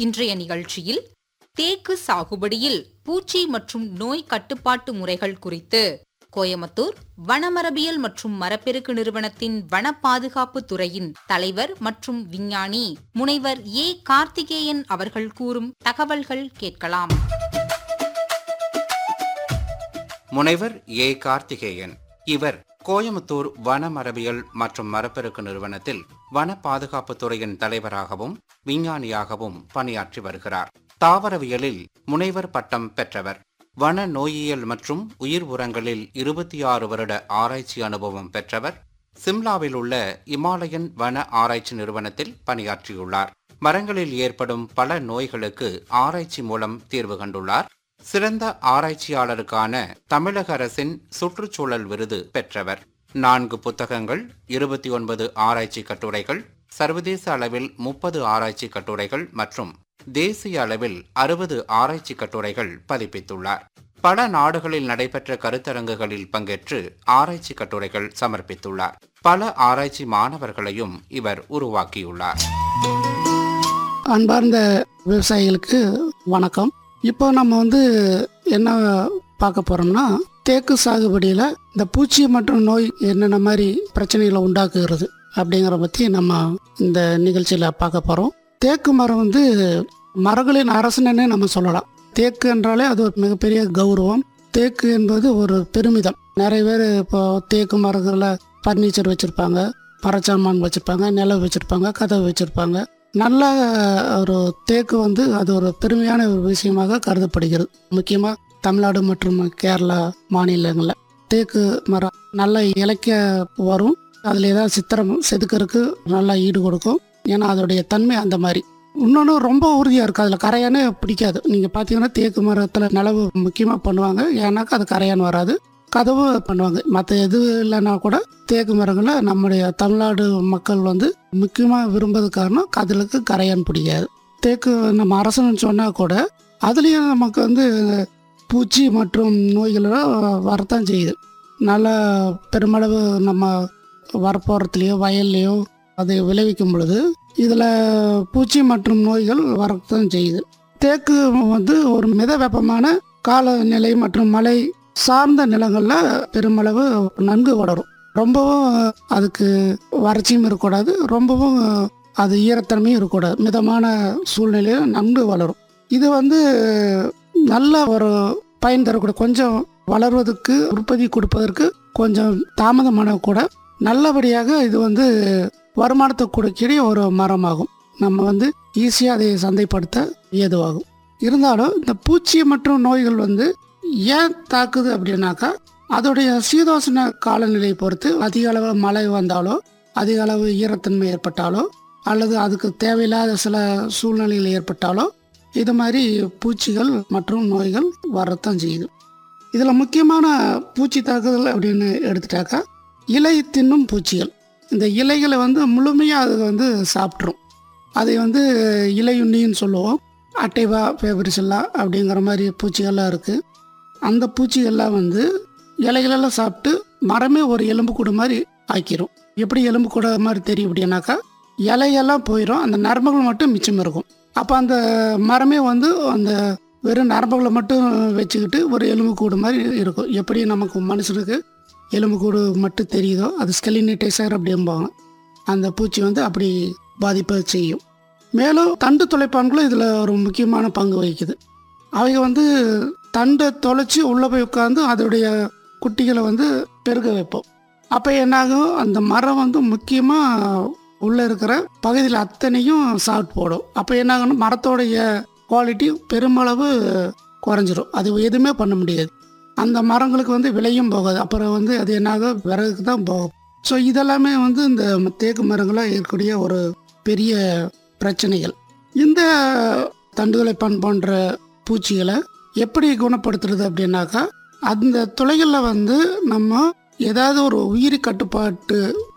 இன்றைய நிகழ்ச்சியில் தேக்கு சாகுபடியில் பூச்சி மற்றும் நோய் கட்டுப்பாட்டு முறைகள் குறித்து கோயமுத்தூர் வனமரபியல் மற்றும் மரப்பெருக்கு நிறுவனத்தின் வன பாதுகாப்பு துறையின் தலைவர் மற்றும் விஞ்ஞானி முனைவர் ஏ கார்த்திகேயன் அவர்கள் கூறும் தகவல்கள் கேட்கலாம் முனைவர் ஏ கார்த்திகேயன் இவர் கோயமுத்தூர் வன மரபியல் மற்றும் மரப்பெருக்கு நிறுவனத்தில் வன பாதுகாப்பு துறையின் தலைவராகவும் விஞ்ஞானியாகவும் பணியாற்றி வருகிறார் தாவரவியலில் முனைவர் பட்டம் பெற்றவர் வன நோயியல் மற்றும் உயிர் உரங்களில் இருபத்தி ஆறு வருட ஆராய்ச்சி அனுபவம் பெற்றவர் சிம்லாவில் உள்ள இமாலயன் வன ஆராய்ச்சி நிறுவனத்தில் பணியாற்றியுள்ளார் மரங்களில் ஏற்படும் பல நோய்களுக்கு ஆராய்ச்சி மூலம் தீர்வு கண்டுள்ளார் சிறந்த ஆராய்ச்சியாளருக்கான தமிழக அரசின் சுற்றுச்சூழல் விருது பெற்றவர் நான்கு புத்தகங்கள் இருபத்தி ஒன்பது ஆராய்ச்சி கட்டுரைகள் சர்வதேச அளவில் முப்பது ஆராய்ச்சி கட்டுரைகள் மற்றும் தேசிய அளவில் அறுபது ஆராய்ச்சி கட்டுரைகள் பதிப்பித்துள்ளார் பல நாடுகளில் நடைபெற்ற கருத்தரங்குகளில் பங்கேற்று ஆராய்ச்சி கட்டுரைகள் சமர்ப்பித்துள்ளார் பல ஆராய்ச்சி மாணவர்களையும் இவர் உருவாக்கியுள்ளார் அன்பார்ந்த விவசாயிகளுக்கு வணக்கம் இப்போ நம்ம வந்து என்ன பார்க்க போறோம்னா தேக்கு சாகுபடியில் இந்த பூச்சி மற்றும் நோய் என்னென்ன மாதிரி பிரச்சனைகளை உண்டாக்குகிறது அப்படிங்கிற பற்றி நம்ம இந்த நிகழ்ச்சியில் பார்க்க போகிறோம் தேக்கு மரம் வந்து மரங்களின் அரசனே நம்ம சொல்லலாம் தேக்கு என்றாலே அது ஒரு மிகப்பெரிய கௌரவம் தேக்கு என்பது ஒரு பெருமிதம் நிறைய பேர் இப்போ தேக்கு மரங்களில் ஃபர்னிச்சர் வச்சுருப்பாங்க மரச்சாமான் வச்சுருப்பாங்க நிலவு வச்சுருப்பாங்க கதவு வச்சுருப்பாங்க நல்ல ஒரு தேக்கு வந்து அது ஒரு பெருமையான ஒரு விஷயமாக கருதப்படுகிறது முக்கியமாக தமிழ்நாடு மற்றும் கேரளா மாநிலங்களில் தேக்கு மரம் நல்ல இலக்கிய வரும் அதில் ஏதாவது சித்திரம் செதுக்கறதுக்கு நல்லா ஈடு கொடுக்கும் ஏன்னா அதோடைய தன்மை அந்த மாதிரி இன்னொன்று ரொம்ப உறுதியாக இருக்குது அதில் கரையானே பிடிக்காது நீங்கள் பார்த்தீங்கன்னா தேக்கு மரத்தில் நிலவு முக்கியமாக பண்ணுவாங்க ஏன்னாக்கா அது கரையான் வராது கதவு பண்ணுவாங்க மற்ற எது இல்லைன்னா கூட தேக்கு மரங்களை நம்முடைய தமிழ்நாடு மக்கள் வந்து முக்கியமாக விரும்புறது காரணம் கதலுக்கு கரையான் பிடிக்காது தேக்கு நம்ம அரசன்னு சொன்னால் கூட அதுலேயும் நமக்கு வந்து பூச்சி மற்றும் நோய்களெல்லாம் வரத்தான் செய்யுது நல்லா பெருமளவு நம்ம வரப்போகிறதுலையோ வயல்லையோ அதை விளைவிக்கும் பொழுது இதில் பூச்சி மற்றும் நோய்கள் வரத்தான் செய்யுது தேக்கு வந்து ஒரு மித வெப்பமான காலநிலை மற்றும் மழை சார்ந்த நிலங்களில் பெருமளவு நன்கு வளரும் ரொம்பவும் அதுக்கு வறட்சியும் இருக்கக்கூடாது ரொம்பவும் அது ஈரத்தன்மையும் இருக்கக்கூடாது மிதமான சூழ்நிலையில் நன்கு வளரும் இது வந்து நல்ல ஒரு பயன் தரக்கூடிய கொஞ்சம் வளர்வதற்கு உற்பத்தி கொடுப்பதற்கு கொஞ்சம் தாமதமான கூட நல்லபடியாக இது வந்து வருமானத்தை கொடுக்கிற ஒரு மரமாகும் நம்ம வந்து ஈஸியாக அதை சந்தைப்படுத்த ஏதுவாகும் இருந்தாலும் இந்த பூச்சி மற்றும் நோய்கள் வந்து ஏன் தாக்குது அப்படின்னாக்கா அதோடைய சீதோசன காலநிலையை பொறுத்து அதிக அளவு மழை வந்தாலோ அதிக அளவு ஈரத்தன்மை ஏற்பட்டாலோ அல்லது அதுக்கு தேவையில்லாத சில சூழ்நிலைகள் ஏற்பட்டாலோ இது மாதிரி பூச்சிகள் மற்றும் நோய்கள் வரத்தான் செய்யுது இதில் முக்கியமான பூச்சி தாக்குதல் அப்படின்னு எடுத்துட்டாக்கா இலை தின்னும் பூச்சிகள் இந்த இலைகளை வந்து முழுமையாக அது வந்து சாப்பிட்ரும் அதை வந்து இலையுண்ணின்னு சொல்லுவோம் அட்டைவா பேபரிசெல்லா அப்படிங்கிற மாதிரி பூச்சிகள்லாம் இருக்குது அந்த பூச்சிகள்லாம் வந்து இலைகளெல்லாம் சாப்பிட்டு மரமே ஒரு எலும்பு கூடு மாதிரி ஆக்கிரும் எப்படி எலும்பு கூட மாதிரி தெரியும் அப்படின்னாக்கா இலையெல்லாம் போயிடும் அந்த நரம்புகள் மட்டும் மிச்சம் இருக்கும் அப்போ அந்த மரமே வந்து அந்த வெறும் நரம்புகளை மட்டும் வச்சுக்கிட்டு ஒரு எலும்பு கூடு மாதிரி இருக்கும் எப்படி நமக்கு மனுஷனுக்கு எலும்பு கூடு மட்டும் தெரியுதோ அது ஸ்கெலினிட்டைசர் அப்படிம்பாங்க அந்த பூச்சி வந்து அப்படி பாதிப்பை செய்யும் மேலும் தண்டு துளைப்பான்களும் இதில் ஒரு முக்கியமான பங்கு வகிக்குது அவங்க வந்து தண்டை தொலைச்சி உள்ளே போய் உட்காந்து அதோடைய குட்டிகளை வந்து பெருக வைப்போம் அப்போ என்னாகும் அந்த மரம் வந்து முக்கியமாக உள்ளே இருக்கிற பகுதியில் அத்தனையும் சாப்பிட்டு போடும் அப்போ என்னாகணும் மரத்தோடைய குவாலிட்டி பெருமளவு குறைஞ்சிரும் அது எதுவுமே பண்ண முடியாது அந்த மரங்களுக்கு வந்து விலையும் போகாது அப்புறம் வந்து அது என்னாகும் விறகுக்கு தான் போகும் ஸோ இதெல்லாமே வந்து இந்த தேக்கு மரங்களில் இருக்கக்கூடிய ஒரு பெரிய பிரச்சனைகள் இந்த தண்டுதுளைப்பான் போன்ற பூச்சிகளை எப்படி குணப்படுத்துறது அப்படின்னாக்கா அந்த துளைகளில் வந்து நம்ம ஏதாவது ஒரு உயிரி கட்டுப்பாட்டு